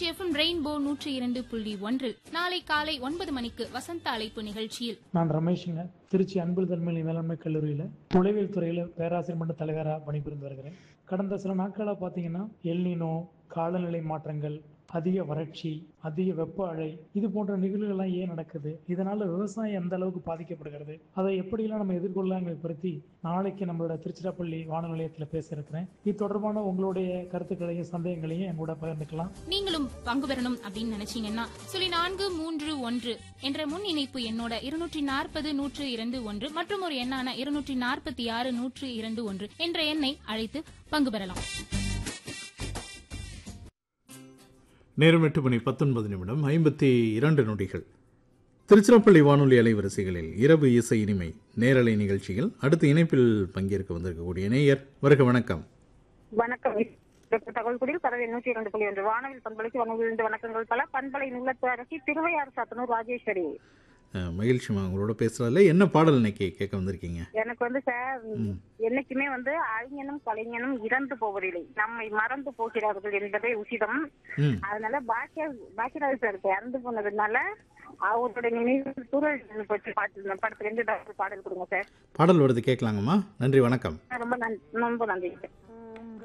Trichy FM rainbow நூற்றி இரண்டு புள்ளி ஒன்றில் நாளை காலை ஒன்பது மணிக்கு வசந்த அழைப்பு நிகழ்ச்சியில் நான் ரமேஷுங்க திருச்சி அன்பு தன்மையில மேலாண்மை கல்லூரியில் தொலைவியல் துறையில் பேராசிரியர் மன்ற தலைவராக பணிபுரிந்து வருகிறேன் கடந்த சில நாட்களாக பார்த்தீங்கன்னா எல்னினோ காலநிலை மாற்றங்கள் அதிக வறட்சி அதிக வெப்ப அலை இது போன்ற நிகழ்வுகள்லாம் ஏன் நடக்குது இதனால விவசாயம் எந்த அளவுக்கு பாதிக்கப்படுகிறது அதை எப்படியெல்லாம் நம்ம எதிர்கொள்ளலாங்கிறத பற்றி நாளைக்கு நம்மளோட திருச்சிராப்பள்ளி வானொலி நிலையத்தில் பேச இருக்கிறேன் இது தொடர்பான உங்களுடைய கருத்துக்களையும் சந்தேகங்களையும் என் கூட பகிர்ந்துக்கலாம் நீங்களும் பங்கு பெறணும் அப்படின்னு நினைச்சீங்கன்னா சொல்லி நான்கு மூன்று ஒன்று என்ற முன் இணைப்பு எண்ணோட இருநூற்றி நாற்பது நூற்று இரண்டு ஒன்று மற்றும் ஒரு எண்ணான இருநூற்றி நாற்பத்தி ஆறு நூற்று இரண்டு ஒன்று என்ற எண்ணை அழைத்து பங்கு பெறலாம் நேரம் எட்டு மணி பத்தொன்பது நிமிடம் ஐம்பத்தி இரண்டு நொடிகள் திருச்சிராப்பள்ளி வானொலி அலைவரிசைகளில் இரவு இசை இனிமை நேரலை நிகழ்ச்சியில் அடுத்த இணைப்பில் பங்கேற்க வந்திருக்கக்கூடிய நேயர் வருக வணக்கம் வணக்கம் டாக்டர் தகவல்குடியில் பறவை நூற்றி இரண்டு புள்ளி ஒன்று வானவில் பண்பலைக்கு வணங்குகின்ற வணக்கங்கள் பல பண்பலை நுள்ளத்து அரசி திருவையாறு சாத்தனூர் ராஜேஸ்வரி அஹ், மகிழ்ச்சிமா உங்களோட பேசுறதுல என்ன பாடல் இன்னைக்கு கேட்க வந்திருக்கீங்க எனக்கு வந்து சார் என்னைக்குமே வந்து அறிஞனும் கலைஞனும் இறந்து போவதில்லை நம்மை மறந்து போகிறார்கள் என்பதே உசிதம் ம் அதனால பாக்கிய பாக்கியராஜ் சார் இறந்து போனதுனால அவரோட நினைவு சூழல் பற்றி பாட்டு படத்துல இருந்து டாக்டர் பாடல் கொடுங்க சார் பாடல் வருது கேட்கலாங்கம்மா நன்றி வணக்கம் ரொம்ப நன்றி ரொம்ப நன்றி சார்